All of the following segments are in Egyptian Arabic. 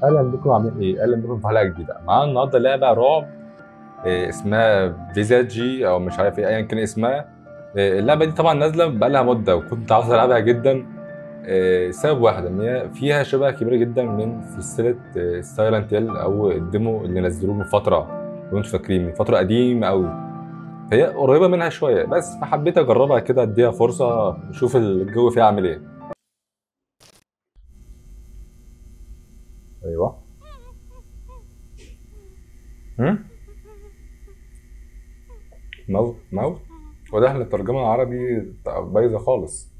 اهلا بكم عاملين ايه؟ اهلا بكم في حلقه جديده معانا النهارده لعبه رعب إيه اسمها فيزاجي او مش عارف ايه ايا كان اسمها إيه اللعبه دي طبعا نازله بقالها مده وكنت عاوز العبها جدا إيه سبب واحد ان هي فيها شبه كبير جدا من سلسله سايلنت هيل او الديمو اللي نزلوه من فتره لو انتوا فاكرين من فتره قديمه قوي هي قريبه منها شويه بس فحبيت اجربها كده اديها فرصه اشوف الجو فيها عامل ايه ايوه هم؟ موت موت وده احنا الترجمة العربي بايظة خالص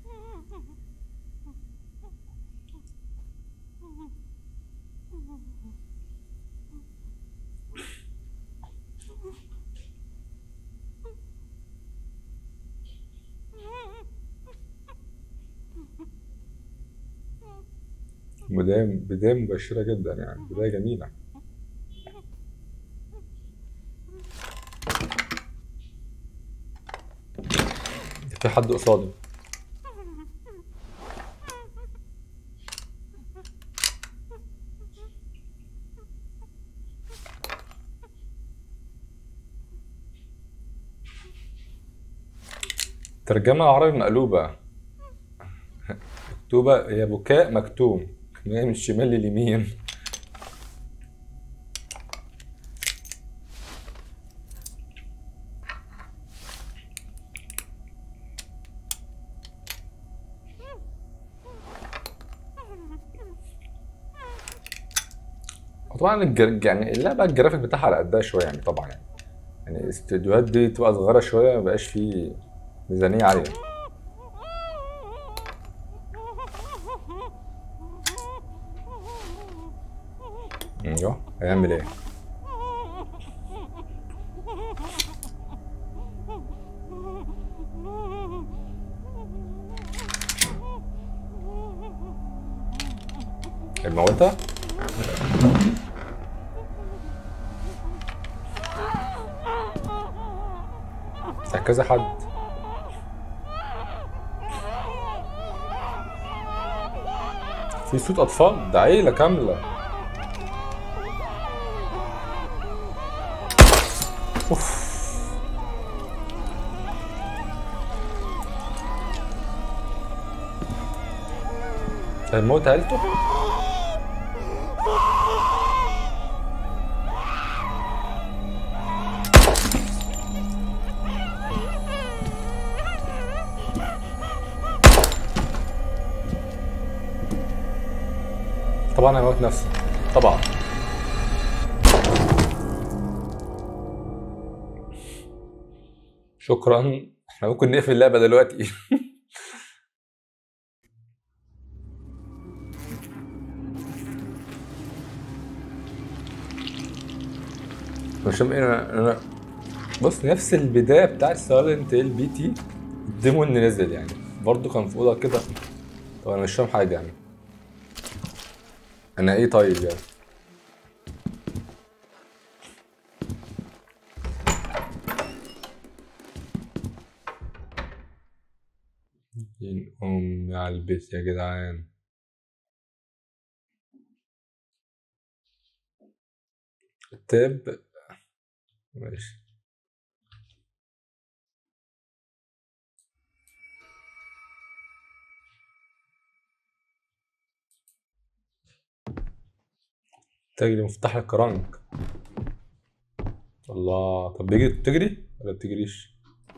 بداية بداية مبشرة جدا يعني بداية جميلة في حد قصادي ترجمة عربي مقلوبة مكتوبة هي بكاء مكتوم هي من الشمال لليمين طبعا الجر... يعني اللعبة الجرافيك بتاعها على قدها شوية يعني طبعا يعني يعني الاستديوهات دي تبقى صغيرة شوية مبقاش فيه ميزانية عالية ايوه هيعمل ايه؟ الموتى؟ ده كذا حد في صوت اطفال ده عيلة كاملة اوف هيموت عيلته طبعا هيموت نفسه طبعا شكرا احنا ممكن نقفل اللعبة دلوقتي مش انا انا بص نفس البداية بتاع سايلنت هيل بي تي الديمو اللي نزل يعني برضه كان في أوضة كده طب انا مش فاهم حاجة يعني انا ايه طيب يعني دين امي على البيت يا جدعان التاب ماشي تجري مفتاح الكرنك الله طب بيجي بتجري ولا بتجريش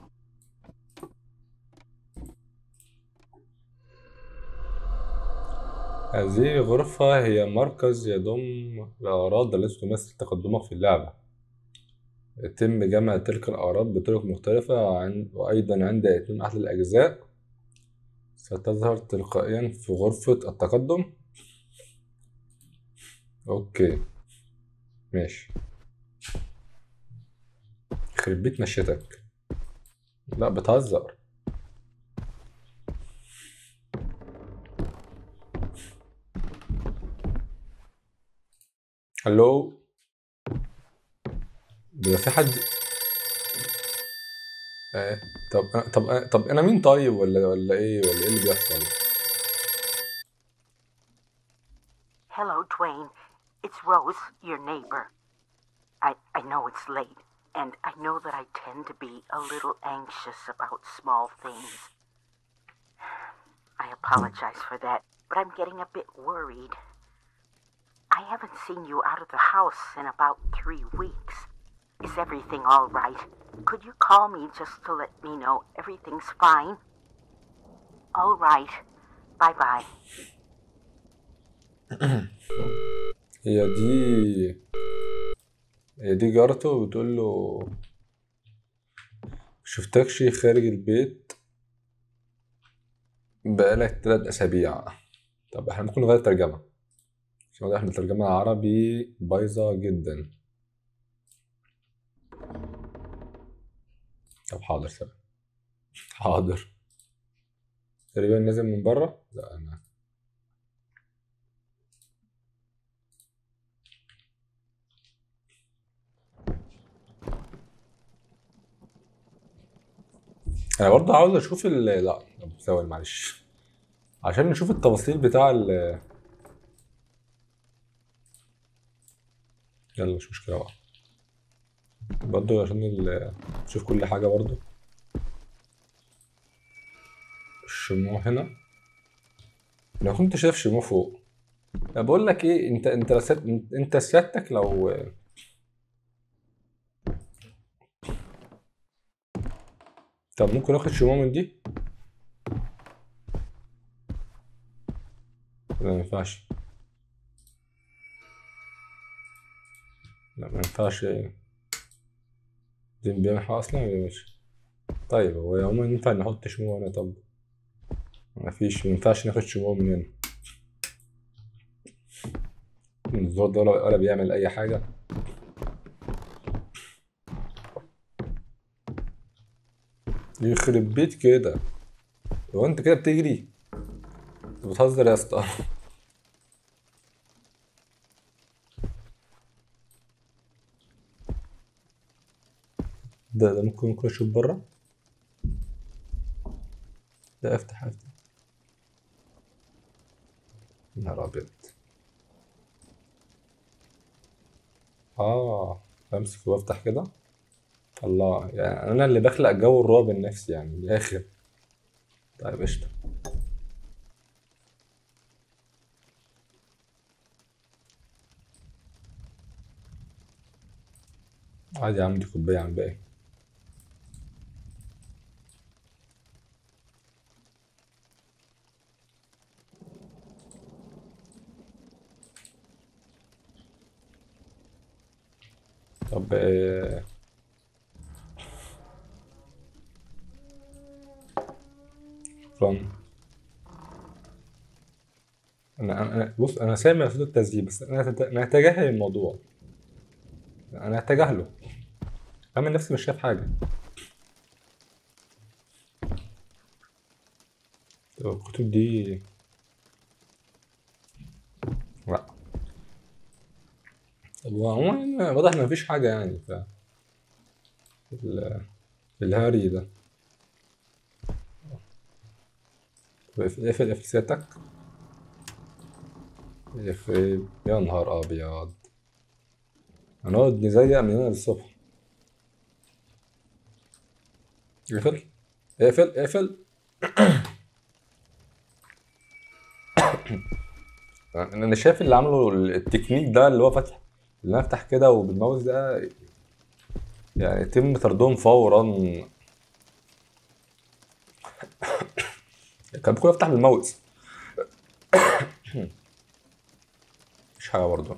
هذه غرفة هي مركز يضم الأغراض التي تمثل تقدمك في اللعبة يتم جمع تلك الأغراض بطرق مختلفة عن وأيضا عند إتمام أحد الأجزاء ستظهر تلقائيا في غرفة التقدم أوكي ماشي يخرب بيت مشيتك لا بتهزر الو بيبقى في حد آه. طب أنا- طب أنا- طب انا مين طيب ولا ولا ايه ولا ايه اللي بيحصل Hello, Dwayne. It's Rose, your neighbor. I, I know it's late, and I know that I tend to be a little anxious about small things. I apologize for that, but I'm getting a bit worried. I haven't seen you out of the house in about three weeks. Is everything all right? Could you call me just to let me know everything's fine? All right. Bye bye. هي دي هي دي جارته وبتقول له شفتكش خارج البيت بقالك تلات أسابيع طب احنا ممكن نغير الترجمة عشان واضح إن الترجمة العربي بايظة جدا طب حاضر سلام حاضر تقريبا نازل من بره لا أنا انا برضه عاوز اشوف ال لا ثواني معلش عشان نشوف التفاصيل بتاع ال يلا مش مشكلة بقى برضه عشان ال... نشوف كل حاجة برضه الشموع هنا لو كنت شايف شموع فوق أنا بقول لك ايه انت انت رسات... انت سيادتك لو طب ممكن اخد شموع من دي لا ما ينفعش لا ما ينفعش دي بيعمل حاجة اصلا ما بيعملش طيب هو يوما ينفع نحط شموع هنا طب ما فيش ما ينفعش ناخد شموع من هنا الزور ده ولا ولا بيعمل اي حاجة يخرب بيت كده هو انت كده بتجري انت بتهزر يا اسطى ده ده ممكن ممكن اشوف بره ده افتح افتح يا نهار ابيض اه بمسك وافتح كده الله يعني انا اللي بخلق جو الرعب النفسي يعني من الاخر طيب قشطة عادي يا عم دي كوباية عن باقي طب آه، شكرا انا انا بص انا سامع صوت التسجيل بس انا أت- انا اتجاهل الموضوع انا اتجاهله اعمل نفسي مش شايف حاجه طب الكتب دي لا طب هو عموما واضح ان مفيش حاجه يعني ف ال- الهاري ده طب اقفل اقفل اقفل سيادتك اقفل يا نهار ابيض هنقعد نزيق من هنا للصبح اقفل اقفل اقفل انا أنا شايف اللي عمله التكنيك ده اللي هو فتح اللي انا افتح كده وبالماوس ده يعني يتم طردهم فورا كان ممكن افتح بالماوس مش حاجه برضه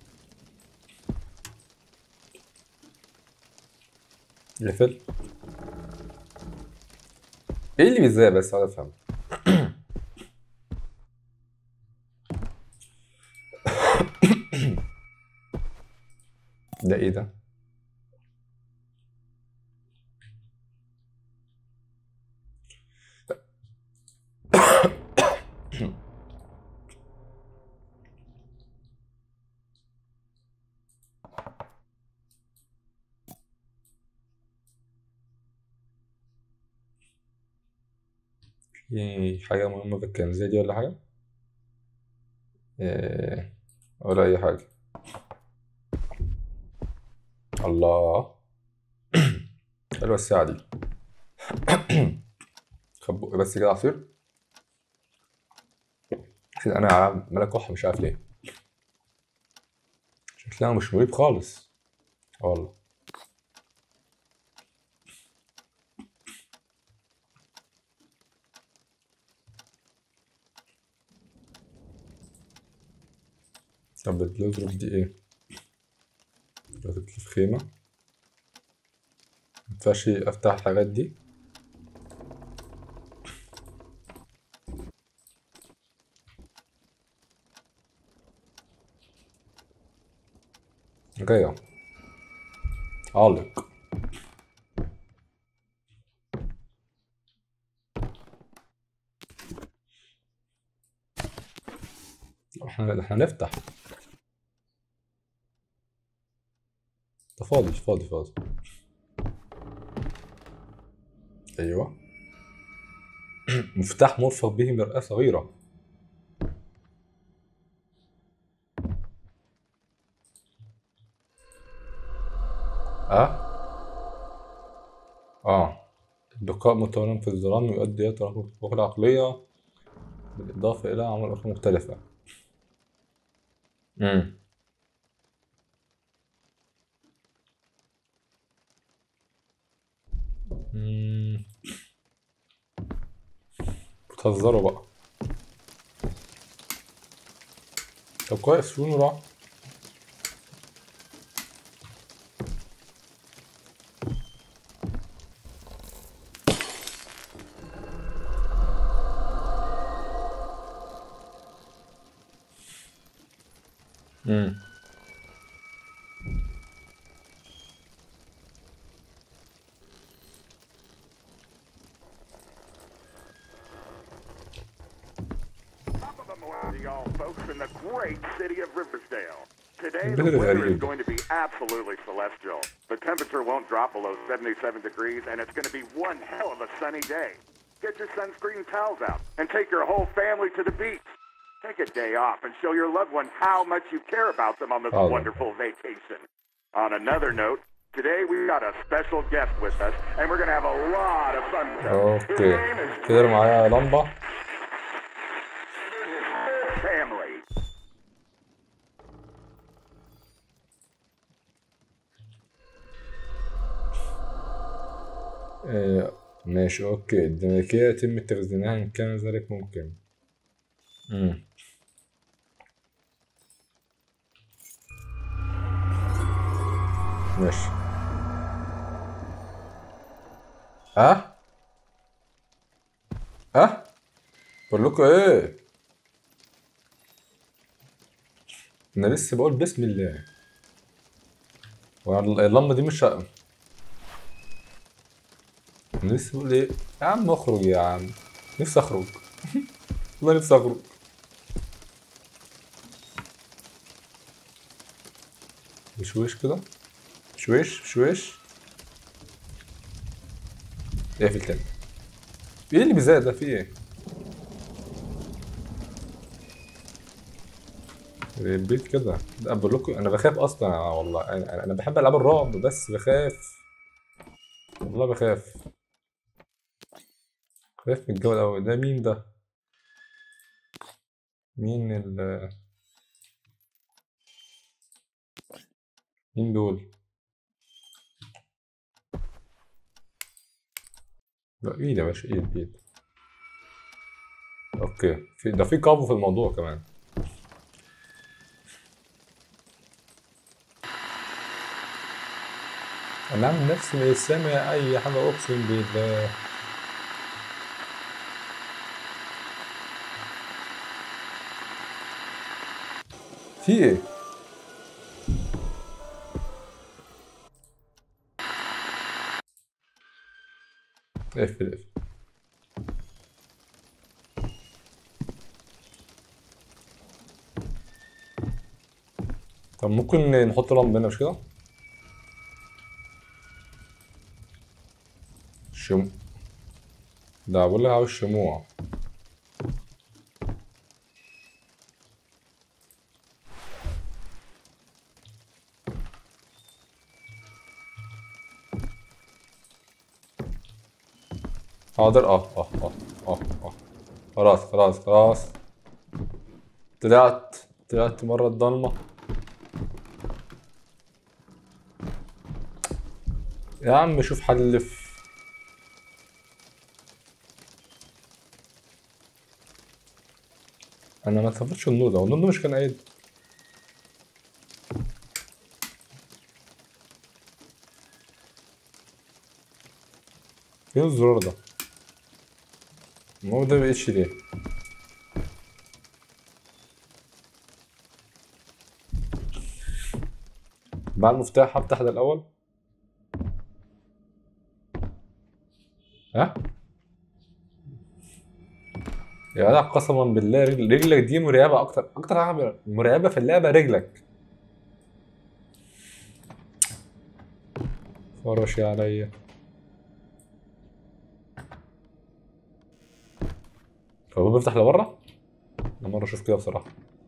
اقفل ايه اللي بيزاي بس عايز افهم ده ايه ده في حاجة مهمة في الكنزية دي ولا حاجة؟ إيه ولا أي حاجة الله حلوة الساعة دي خد بقي بس كده عصير عشان انا عمال اكح مش عارف ليه شكلها مش مريب خالص اه والله طب الدروب دي ايه؟ دلوقتي في خيمة مينفعش افتح الحاجات دي جاية علق احنا احنا نفتح ده فاضي فاضي فاضي ايوه مفتاح مرفق به مرآة صغيرة اه اه البقاء متورم في الظلام يؤدي إلى تراكم القوى العقلية بالإضافة إلى أعمال أخرى مختلفة امم مم. بتهزروا بقى طب كويس شو راح امم Top of the morning to y'all folks in the great city of Riversdale. Today, Bit the of a weather is variable. going to be absolutely celestial. The temperature won't drop below 77 degrees, and it's going to be one hell of a sunny day. Get your sunscreen towels out and take your whole family to the beach. Take a day off and show your loved ones how much you care about them on this Oh. wonderful vacation. On another note, today we got a special guest with us, and we're going to have a lot of fun with him. His اوكي name is كده معايا لمبة Family. آه، ماشي اوكي الديناميكية يتم تخزينها ان كان ذلك ممكن امم ماشي ها ها بقول لكم ايه انا لسه بقول بسم الله واللمبة دي مش ه- انا لسه بقول ايه يا عم اخرج يا عم نفسي اخرج والله نفسي اخرج بشويش كده شويش شويش اقفل تاني ايه اللي بيزاد ده في ايه البيت كده لا بقول لكم انا بخاف اصلا والله انا انا بحب العاب الرعب بس بخاف والله بخاف خايف من الجو الأول ده مين ده؟ مين ال مين دول؟ لا ايد يا باشا ايد ايد اوكي في ده في كابو في الموضوع كمان انا عامل نفسي ما سامع اي حاجه اقسم بالله في ايه اقفل اقفل طب ممكن نحط لمبة هنا مش كده؟ شم ده بقول لك عاوز شموع حاضر اه اه اه اه اه خلاص خلاص خلاص طلعت طلعت مرة الضلمة يا عم شوف حلف انا ما طفيتش النور ده والنور ده مش كان قايد فين الزرار ده ما هو ده مبقتش ليه مع المفتاح هفتح ده الاول ها يا جدع قسما بالله رجل رجلك دي مرعبه اكتر اكتر حاجه مرعبه في اللعبه رجلك فرشي عليا هو الباب بيفتح لبره؟ انا مره اشوف كده بصراحه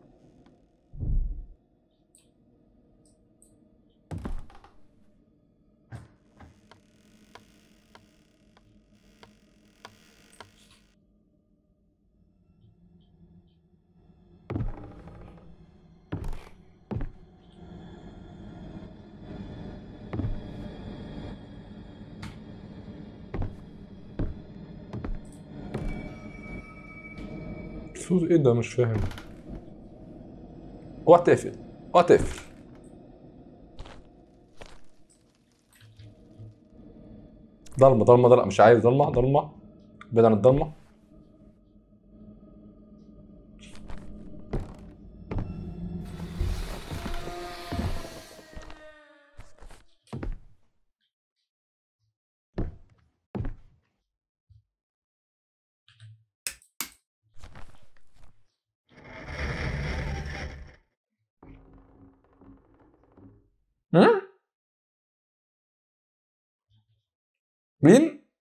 صوت ايه ده مش فاهم اوعى تقفل اوعى تقفل ضلمة ضلمة ضلمة مش عايز ضلمة ضلمة بعيد عن الضلمة هم؟ مين؟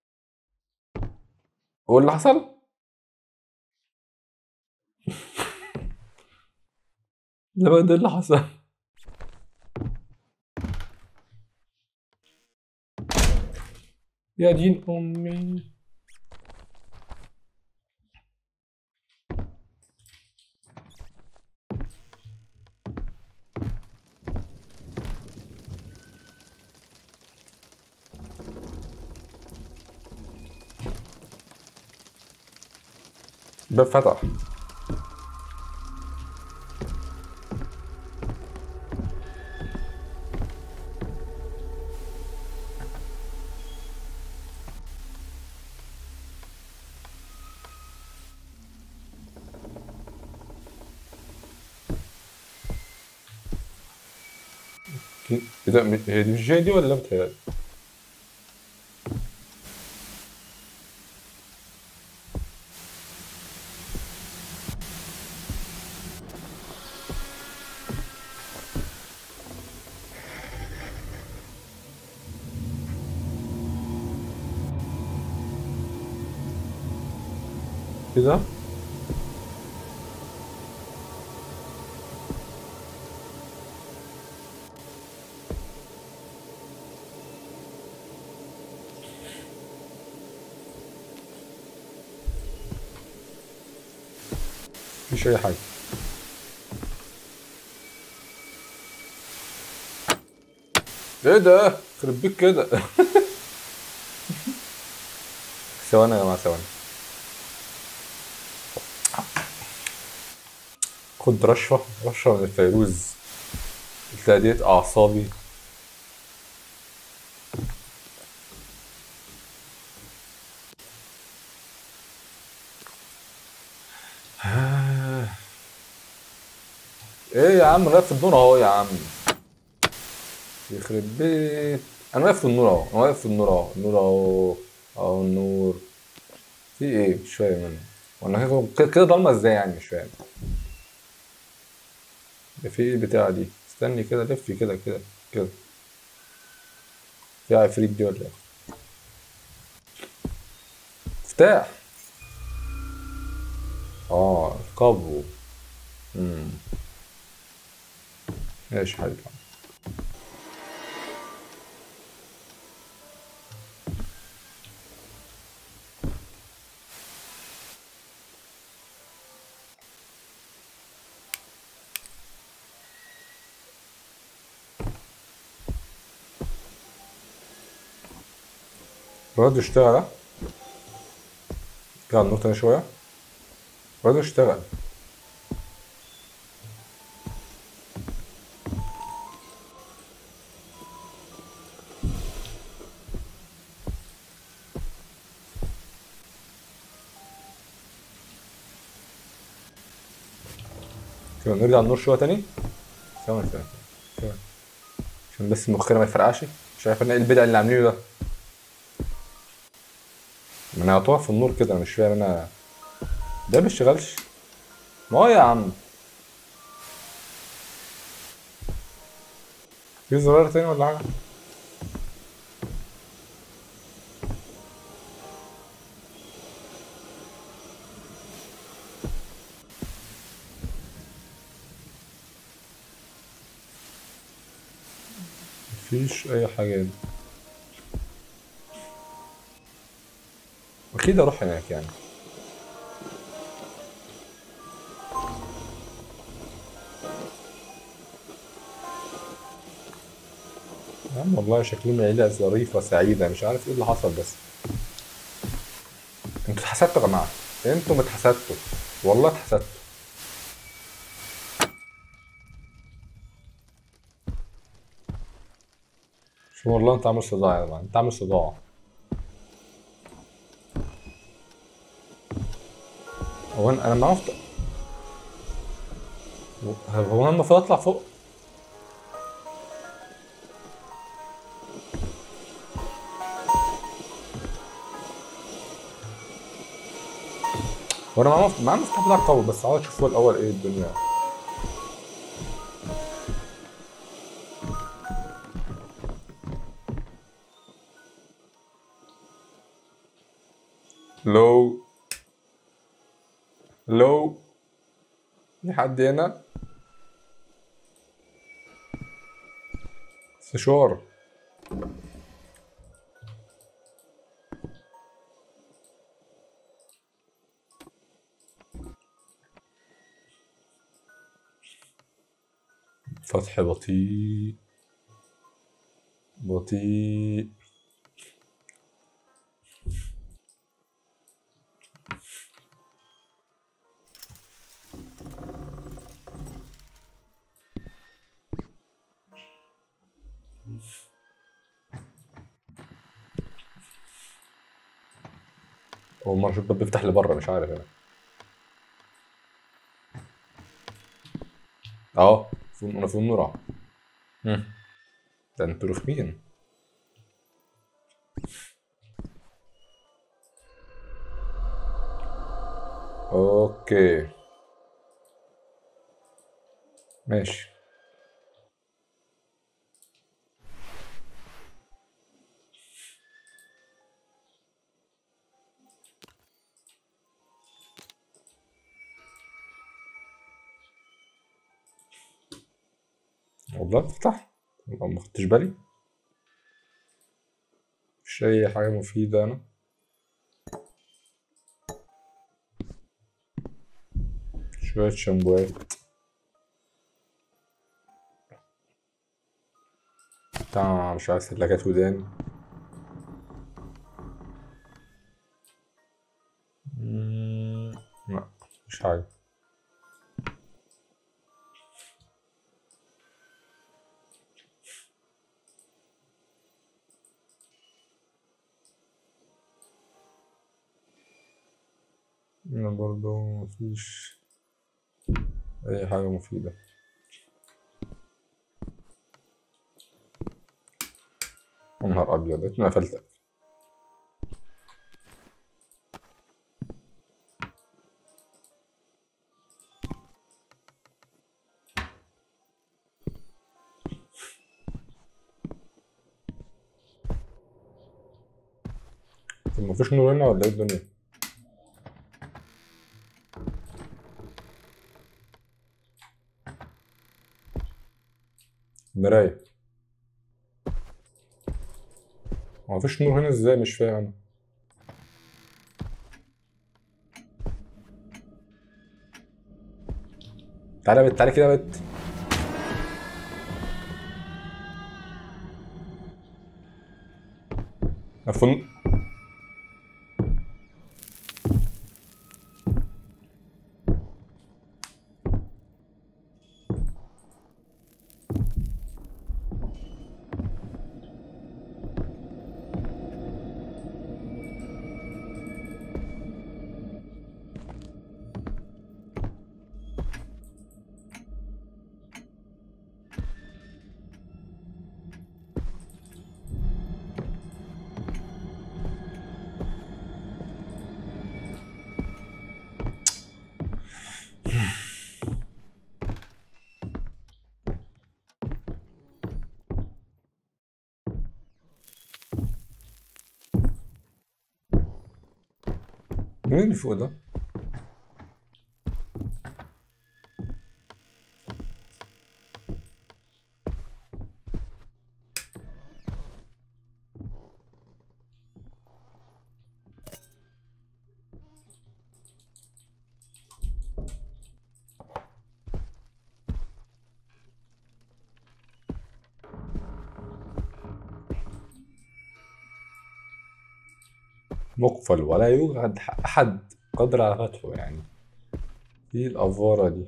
هو اللي حصل؟ ده بقى ده اللي حصل يا دين أمي الباب فتح ايه ده م- هي دي مش جاي دي ولا بتهيألي؟ كده مفيش أي حاجة ايه ده؟ يخرب بيك كده ثواني يا جماعة ثواني خد رشفة رشفة من الفيروز لتهدئة أعصابي ايه يا عم انا واقف في النور اهو يا عم يخرب بيت انا واقف في النور اهو انا واقف في النور اهو النور اهو اهو النور في ايه مش فاهم انا وانا كده- كده ضلمه ازاي يعني مش فاهم ده في ايه البتاعه دي استني كده لفي كده كده كده في عفريت دي ولا ايه مفتاح اه القبو امم ماشي حبيبي الراديو اشتغل ها؟ اشتغل النور تاني شوية الراديو اشتغل كده نرجع النور شوية تاني ثواني ثواني ثواني عشان بس مخنا ما يفرقعش مش عارف انا ايه البدع اللي عاملينه ده ما انا هتقف في النور كده انا مش فاهم انا ده ما بيشتغلش ما هو يا عم في زرار تاني ولا حاجة مفيش اي حاجة دي اكيد اروح هناك يعني يا عم والله شكلهم عيلة ظريفة سعيدة مش عارف ايه اللي حصل بس انتوا اتحسدتوا يا جماعة انتوا اتحسدتوا والله اتحسدتوا شو والله انت عامل صداع يا جماعة انت عامل صداع هو انا انا ما عرفت هو انا المفروض اطلع فوق هو انا معايا مف- معايا المفتاح بتاع القوي بس عاوز اشوف هو الاول ايه الدنيا لو لو في حد هنا سشوار فتح بطيء بطيء أول مرة أشوف باب بيفتح لبره مش عارف أنا أهو في أنا في النور أهو مم. ده أنتوا رخمين أوكي ماشي والله بتفتح والله ما خدتش بالي مش أي حاجة مفيدة أنا شوية شامبوات بتاع مش عارف سلاكات ودان مم، لا مش حاجة هنا برضو مفيش أي حاجة مفيدة يا نهار أبيض اتنا قفلتك طب مفيش نور هنا ولا ايه الدنيا؟ مراية هو مفيش نور هنا ازاي مش فاهم انا تعالى يا بت تعالى كده يا بت مفهوم مين اللي فوق ده؟ مقفل ولا يوجد أحد قادر على فتحه يعني ايه الأفارة دي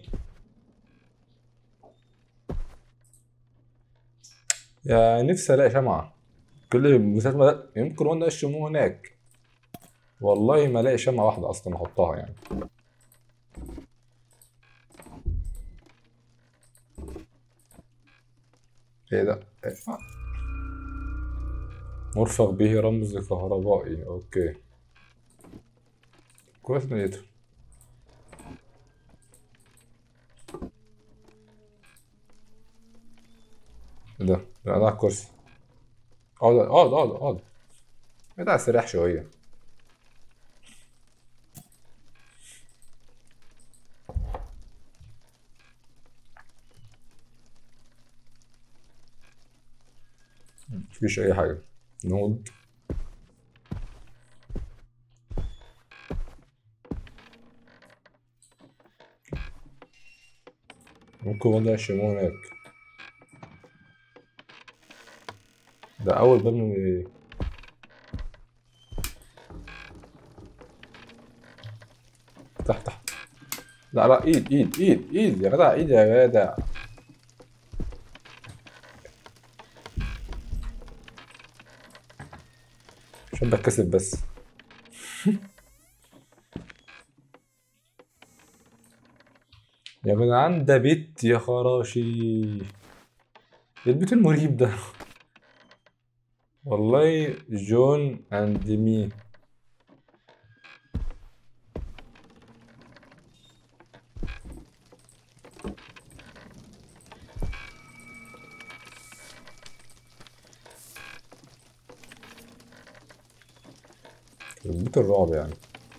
يا نفسي ألاقي شمعة كل المسات ما يمكن قلنا الشموع هناك والله ما الاقي شمعة واحدة أصلا أحطها يعني ايه ده؟ إيه؟ مرفق به رمز كهربائي اوكي كويس إني لقيته إيه ده لا انا على الكرسي اقعد اقعد اقعد اقعد اقعد استريح شوية مفيش أي حاجة نود ممكن وضع الشموع هناك ده أول باب من إيه؟ تحت تحت لا لا ايد ايد ايد ايد يا جدع ايد يا جدع عشان بتكسف بس يا جدعان ده بيت يا خراشي إيه البيت المريب ده والله جون اند مي بيت الرعب يعني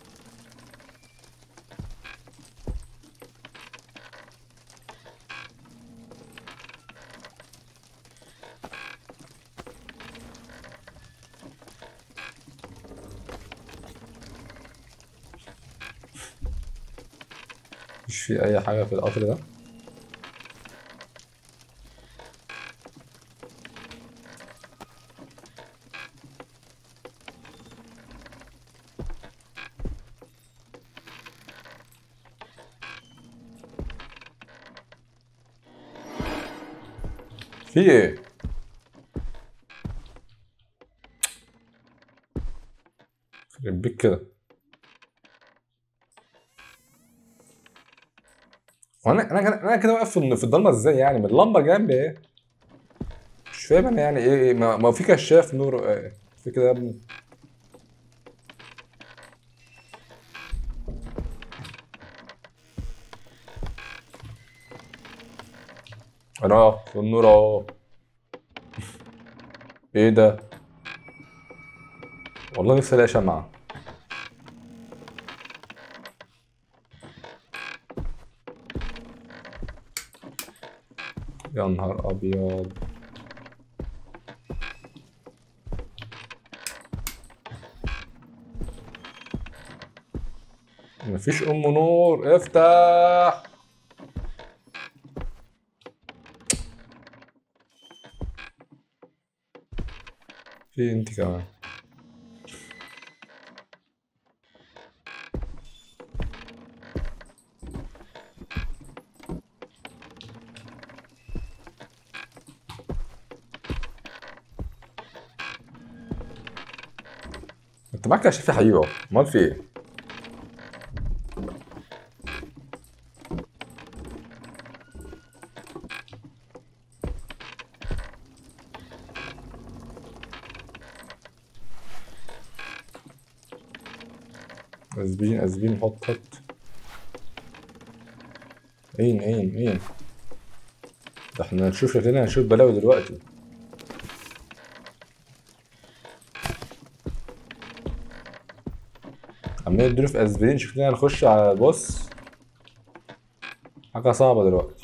مش في اي حاجة في القطر ده في ايه يخرب بيك كده وانا انا انا كده واقف في في الضلمه ازاي يعني من اللمبه جنبي ايه مش فاهم انا يعني ايه إيه؟ ما ما في كشاف نور إيه؟ في كده يا ابني انا في النور اهو ايه ده والله نفسي الاقي شمعة يا نهار ابيض مفيش ام نور افتح في انت كمان انت معاك كشاف يا حبيبي امال في ايه اسبين اسبين حط حط عين عين عين ده احنا هنشوف شكلنا هنشوف بلاوي دلوقتي عمال يديله في اسبرين شكلنا هنخش على بص حاجة صعبة دلوقتي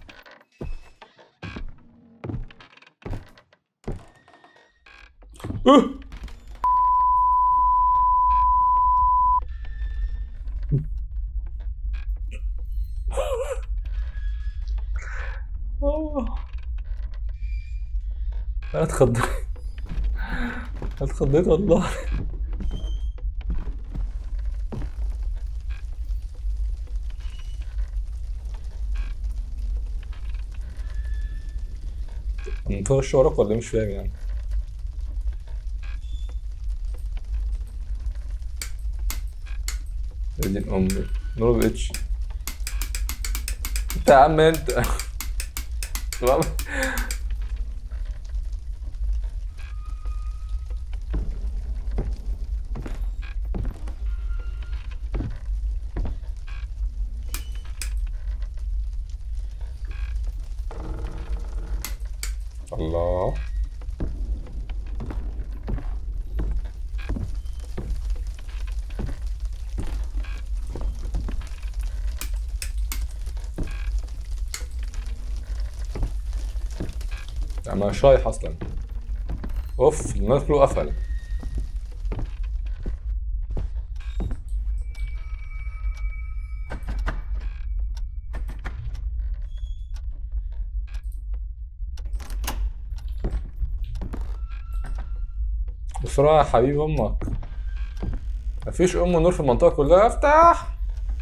أه! آه. انا اتخضيت أنا اتخضيت والله انت وش وراك ولا مش فاهم يعني يا دين امي نور بقتش انت يا عم انت تمام الله انا مش رايح اصلا اوف الناس كله قفل بسرعة يا حبيب امك مفيش ام نور في المنطقة كلها افتح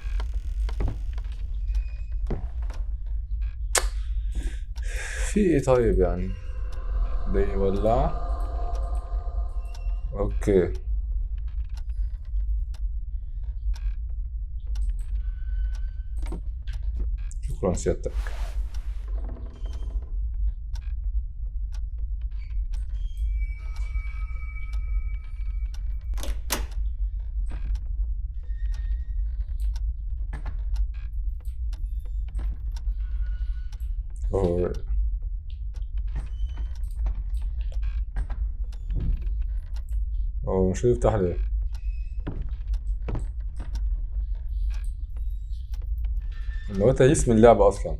في ايه طيب يعني ده يولع اوكي شكرا سيادتك هو هو مش هيفتح ليه لو انت اسم اللعبة اصلا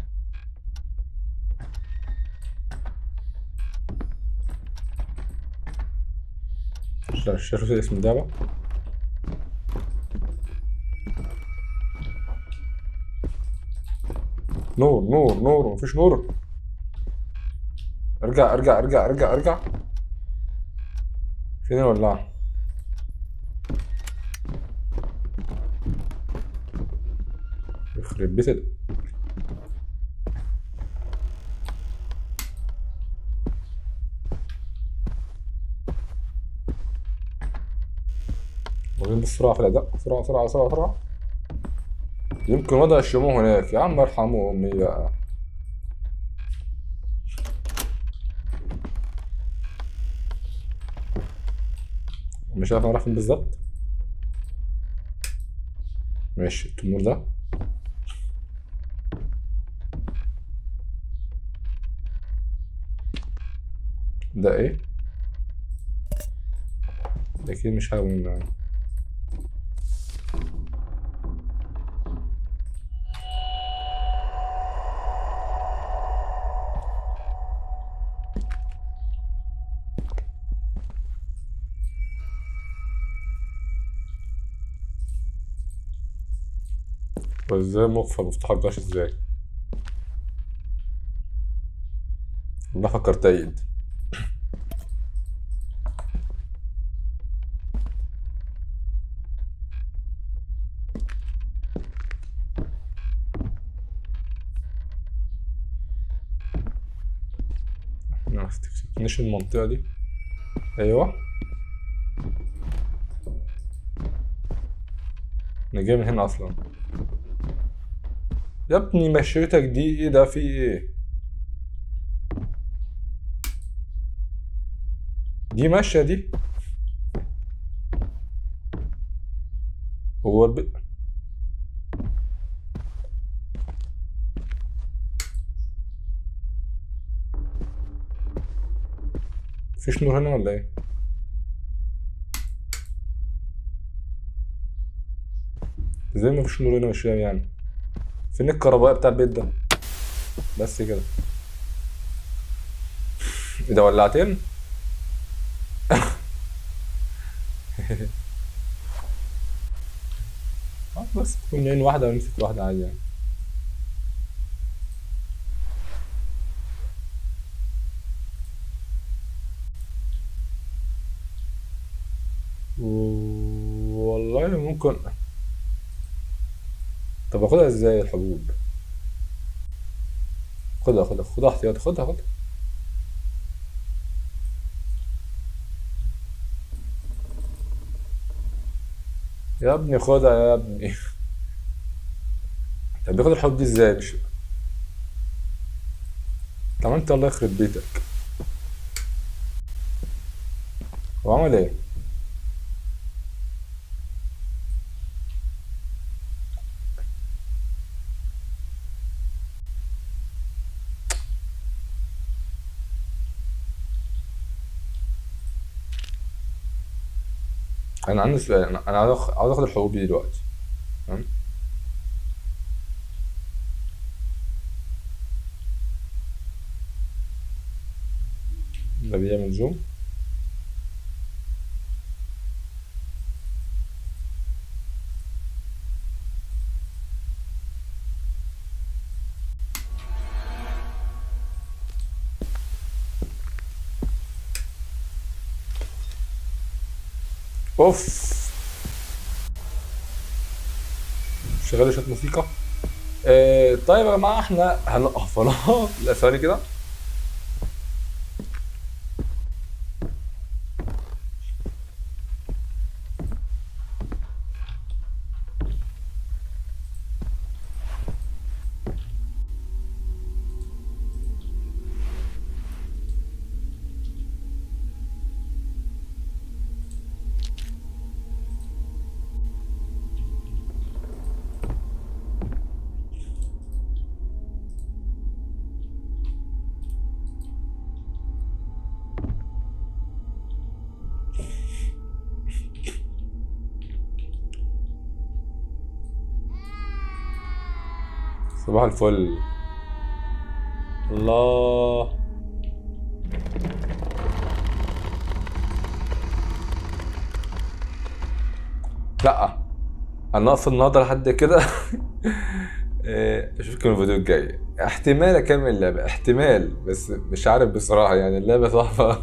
مش شايف اسم اللعبة نور نور نور مفيش نور ارجع ارجع ارجع ارجع ارجع فين الولاعة يخرب بيت ال- واخدين بسرعة في الأداء بسرعة بسرعة بسرعة بسرعة يمكن وضع الشموع هناك يا عم ارحموا أمي بقى مش عارف أنا رايح فين بالظبط ماشي التنور ده ده ايه ده اكيد مش حاجة مهمة يعني وازاي مقفل مفتاح الجاش ازاي والله فكرت ايد ما استكشفناش المنطقة دي ايوه انا جاي من هنا اصلا يا ابني مشيتك دي ايه ده في ايه دي ماشية دي هو الب... مفيش نور هنا ولا ايه ازاي مفيش نور هنا مش فاهم يعني فين الكهربائي بتاع البيت ده بس كده ايه ده ولعتين اه بس تكون عين واحدة ونسيت واحدة عادي يعني و- والله ممكن طب اخدها ازاي الحبوب خدها خدها خدها احتياطي خدها خدها يا ابني خدها يا ابني طب بياخد الحبوب دي ازاي مش طب انت الله يخرب بيتك هو عمل ايه انا عندي سؤال انا أنا عاوز آخ- عاوز اخد الحبوب دي دلوقتي تمام ده بيعمل زوم اوف شغال شويه موسيقى آه طيب يا جماعه احنا هنقف هنقف لا ثواني كده صباح الفل الله لا انا اقف النهارده لحد كده آه، اشوفكم الفيديو الجاي احتمال اكمل اللعبه احتمال بس مش عارف بصراحه يعني اللعبه صعبه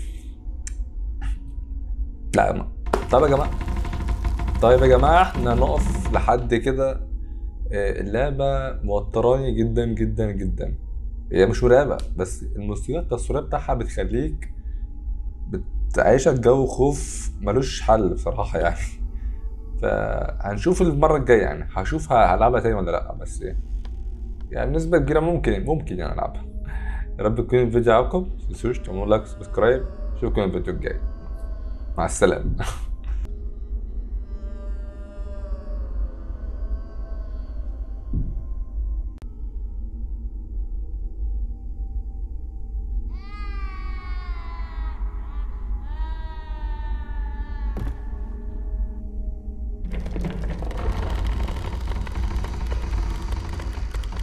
لا ما. طيب يا جماعه طيب يا جماعه احنا نقف لحد كده آه، اللعبه موتراني جدا جدا جدا هي مش مرعبه بس الموسيقى التصويريه بتاعها بتخليك بتعيشك جو خوف ملوش حل بصراحه يعني فهنشوف المره الجايه يعني هشوف ه- هلعبها تاني ولا لا بس ايه يعني بنسبه كبيره ممكن ممكن يعني العبها يا رب يكون الفيديو عجبكم متنسوش تعملوا لايك سبسكرايب اشوفكم الفيديو الجاي مع السلامه